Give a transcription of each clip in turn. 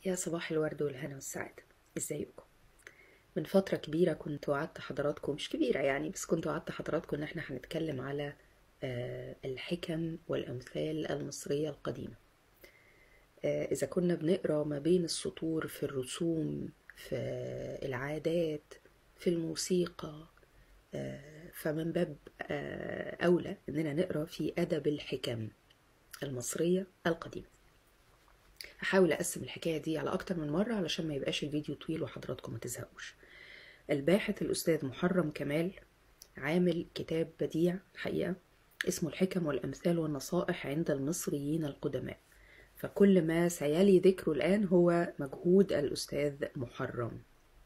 يا صباح الورد والهنا والسعادة ازيكم من فترة كبيرة كنت وعدت حضراتكم مش كبيرة يعني بس كنت وعدت حضراتكم ان احنا هنتكلم على آه، الحكم والأمثال المصرية القديمة آه، إذا كنا بنقرأ ما بين السطور في الرسوم في العادات في الموسيقى آه، فمن باب آه، أولى إننا نقرأ في أدب الحكم المصرية القديمة هحاول أقسم الحكاية دي على أكتر من مرة علشان ما يبقاش الفيديو طويل وحضراتكم ما تزهقوش الباحث الأستاذ محرم كمال عامل كتاب بديع حقيقة اسمه الحكم والأمثال والنصائح عند المصريين القدماء فكل ما سيلي ذكره الآن هو مجهود الأستاذ محرم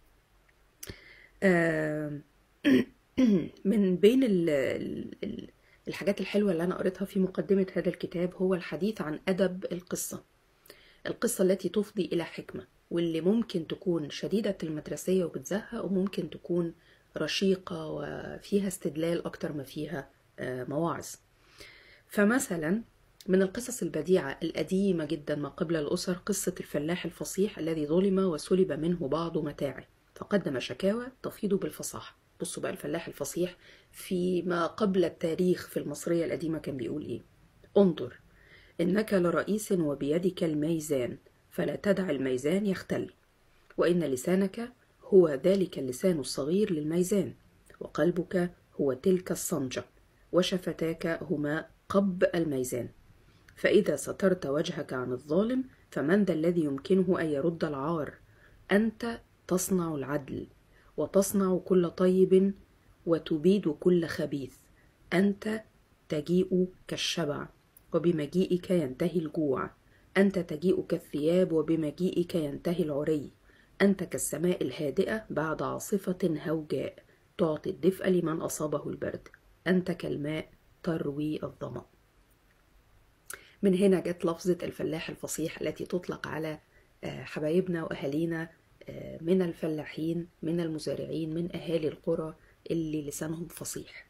آم، من بين ال- ال- ال- الحاجات الحلوة اللي أنا قريتها في مقدمة هذا الكتاب هو الحديث عن أدب القصة القصة التي تفضي إلى حكمة واللي ممكن تكون شديدة المدرسية وبتزهق وممكن تكون رشيقة وفيها استدلال أكتر ما فيها آه، مواعظ فمثلا من القصص البديعة القديمة جدا ما قبل الأسر قصة الفلاح الفصيح الذي ظلم وسلب منه بعض متاعه فقدم شكاوى تفيض بالفصاحة بصوا بقى الفلاح الفصيح فيما قبل التاريخ في المصرية القديمة كان بيقول إيه انظر إنك لرئيس وبيدك الميزان فلا تدع الميزان يختل وإن لسانك هو ذلك اللسان الصغير للميزان وقلبك هو تلك الصنجة وشفتاك هما قب الميزان فإذا سترت وجهك عن الظالم فمن ذا الذي يمكنه أن يرد العار أنت تصنع العدل وتصنع كل طيب وتبيد كل خبيث أنت تجيء كالشبع وبمجيئك ينتهي الجوع أنت تجيء كالثياب وبمجيئك ينتهي العري أنت كالسماء الهادئة بعد عاصفة هوجاء تعطي الدفء لمن أصابه البرد أنت كالماء تروي الظمأ من هنا جت لفظة الفلاح الفصيح التي تطلق على آه، حبايبنا وأهالينا آه، من الفلاحين من المزارعين من أهالي القرى اللي لسانهم فصيح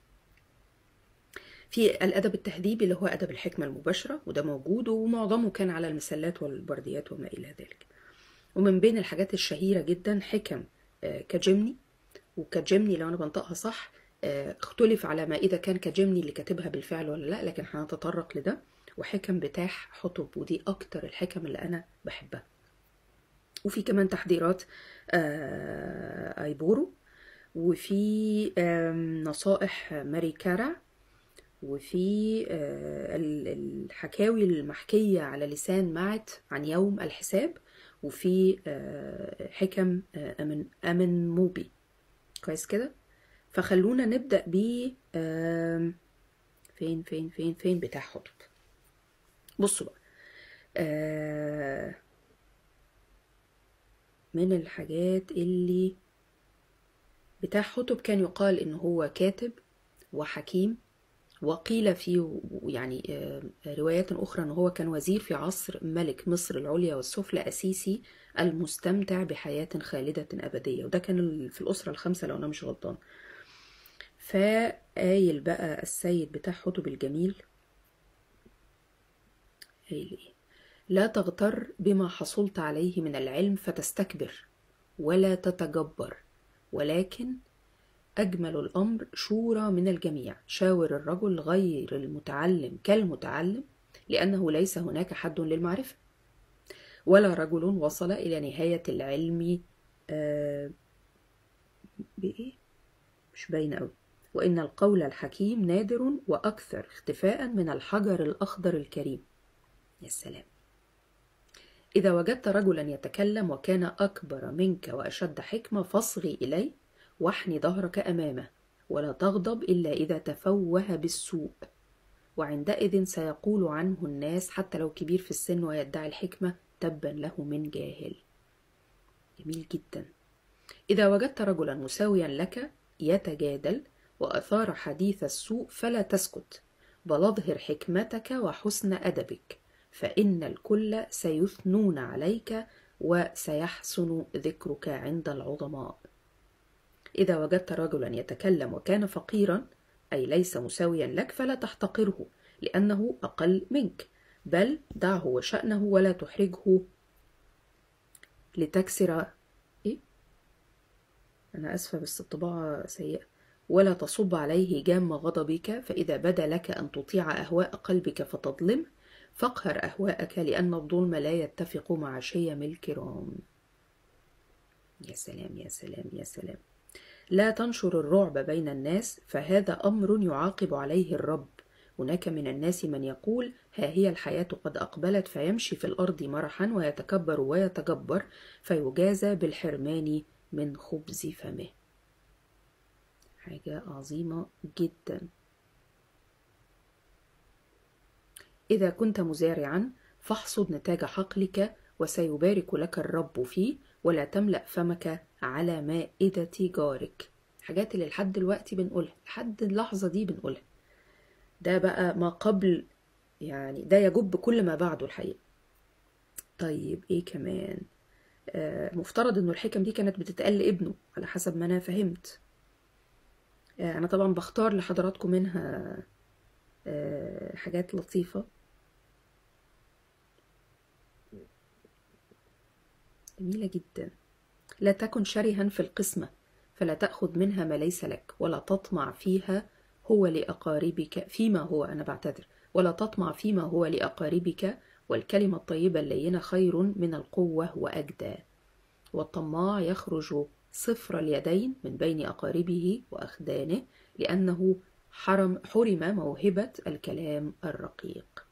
في الأدب التهذيبي اللي هو أدب الحكمة المباشرة وده موجود ومعظمه كان على المسلات والبرديات وما إلى ذلك ومن بين الحاجات الشهيرة جدا حكم آه، كجمني وكجمني لو أنا بنطقها صح آه، اختلف على ما إذا كان كجمني اللي كاتبها بالفعل ولا لا لكن هنتطرق لده وحكم بتاح حطب ودي أكتر الحكم اللي أنا بحبها وفي كمان تحضيرات آه، ايبورو وفي آم، نصائح ماري كارا وفي آه، ال- الحكاوي المحكية على لسان معت عن يوم الحساب وفي آه، حكم آه، أمن أمن موبي كويس كده فخلونا نبدأ ب آم، فين فين فين فين بتاع حطب بصوا بقى آه، من الحاجات اللي بتاع حطب كان يقال إن هو كاتب وحكيم وقيل في يعني آه، روايات أخرى أنه هو كان وزير في عصر ملك مصر العليا والسفلى أسيسي المستمتع بحياة خالدة أبدية وده كان ال- في الأسرة الخمسة لو أنا مش غلطان فقايل بقى السيد بتاع حطب الجميل قايل إيه لا تغتر بما حصلت عليه من العلم فتستكبر ولا تتجبر ولكن أجمل الأمر شورى من الجميع شاور الرجل غير المتعلم كالمتعلم لأنه ليس هناك حد للمعرفة ولا رجل وصل إلى نهاية العلم آه بإيه؟ مش باينة أوي وإن القول الحكيم نادر وأكثر اختفاء من الحجر الأخضر الكريم يا سلام إذا وجدت رجلا يتكلم وكان أكبر منك وأشد حكمة فاصغي إليه واحني ظهرك أمامه ولا تغضب إلا إذا تفوه بالسوء وعندئذ سيقول عنه الناس حتى لو كبير في السن ويدعي الحكمة تبا له من جاهل جميل جدا إذا وجدت رجلا مساويا لك يتجادل وأثار حديث السوء فلا تسكت بل اظهر حكمتك وحسن أدبك فإن الكل سيثنون عليك وسيحسن ذكرك عند العظماء إذا وجدت رجلا يتكلم وكان فقيرا أي ليس مساويا لك فلا تحتقره لأنه أقل منك بل دعه وشأنه ولا تحرجه لتكسر إيه؟ أنا أسفة بس الطباعة سيئة ولا تصب عليه جام غضبك فإذا بدا لك أن تطيع أهواء قلبك فتظلم فاقهر أهواءك لأن الظلم لا يتفق مع شيم الكرام يا سلام يا سلام يا سلام لا تنشر الرعب بين الناس فهذا أمر يعاقب عليه الرب هناك من الناس من يقول ها هي الحياة قد أقبلت فيمشي في الأرض مرحا ويتكبر ويتجبر فيجازى بالحرمان من خبز فمه حاجة عظيمة جدا إذا كنت مزارعا فاحصد نتاج حقلك وسيبارك لك الرب فيه ولا تملأ فمك على مائدة جارك حاجات اللي لحد دلوقتي بنقولها لحد اللحظة دي بنقولها ده بقى ما قبل يعني ده يجب كل ما بعده الحقيقة طيب ايه كمان آه مفترض انه الحكم دي كانت بتتقال لابنه على حسب ما انا فهمت آه انا طبعا بختار لحضراتكم منها آه حاجات لطيفة جميلة جدا لا تكن شرها في القسمة فلا تأخذ منها ما ليس لك ولا تطمع فيها هو لأقاربك فيما هو أنا بعتذر ولا تطمع فيما هو لأقاربك والكلمة الطيبة اللينة خير من القوة وأجدى والطماع يخرج صفر اليدين من بين أقاربه وأخدانه لأنه حرم حرم موهبة الكلام الرقيق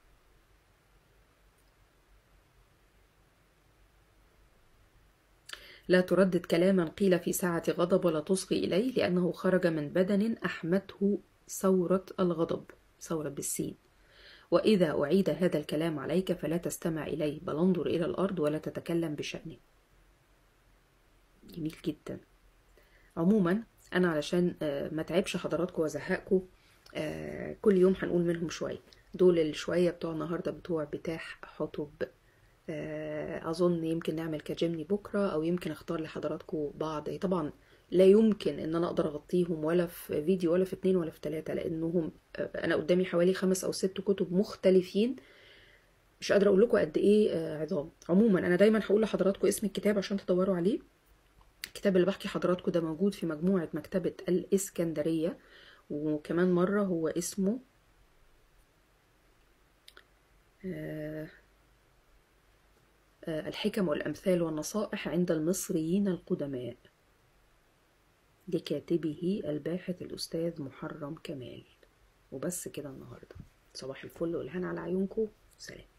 لا تردد كلاما قيل في ساعة غضب ولا تصغي إليه لأنه خرج من بدن أحمته ثورة الغضب ثورة بالسين وإذا أعيد هذا الكلام عليك فلا تستمع إليه بل انظر إلى الأرض ولا تتكلم بشأنه جميل جدا عموما أنا علشان ما تعبش حضراتكم وزهقكم كل يوم هنقول منهم شوية دول الشوية بتوع النهاردة بتوع بتاح حطب أظن يمكن نعمل كجيمني بكرة أو يمكن أختار لحضراتكم بعض طبعا لا يمكن ان انا اقدر اغطيهم ولا في فيديو ولا في اتنين ولا في تلاتة لانهم انا قدامي حوالي خمس او ست كتب مختلفين مش قادره اقول لكم قد ايه عظام عموما انا دايما هقول لحضراتكم اسم الكتاب عشان تدوروا عليه الكتاب اللي بحكي حضراتكم ده موجود في مجموعه مكتبه الاسكندريه وكمان مره هو اسمه الحكم والامثال والنصائح عند المصريين القدماء لكاتبه الباحث الأستاذ محرم كمال وبس كده النهاردة صباح الفل والهنا على عيونكم سلام